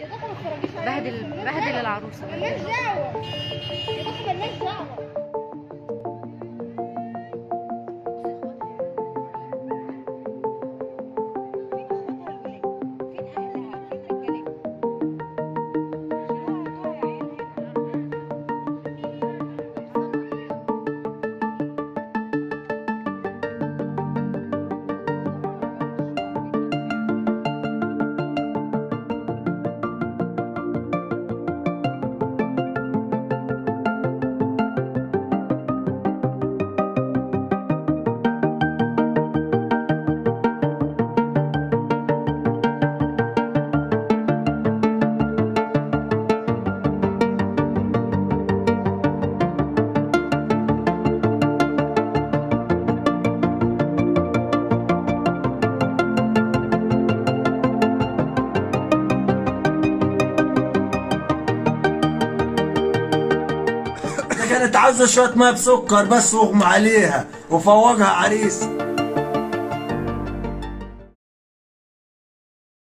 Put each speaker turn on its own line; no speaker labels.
يا ضخم ما تخرجيش عليا.
بهدل
مالناش
بهدل
دعوة.
العروسه
مالناش دعوة يا ضخم مالناش دعوة
ده كانت عاوزه شويه ميه بسكر بس واغمى عليها وفوقها عريس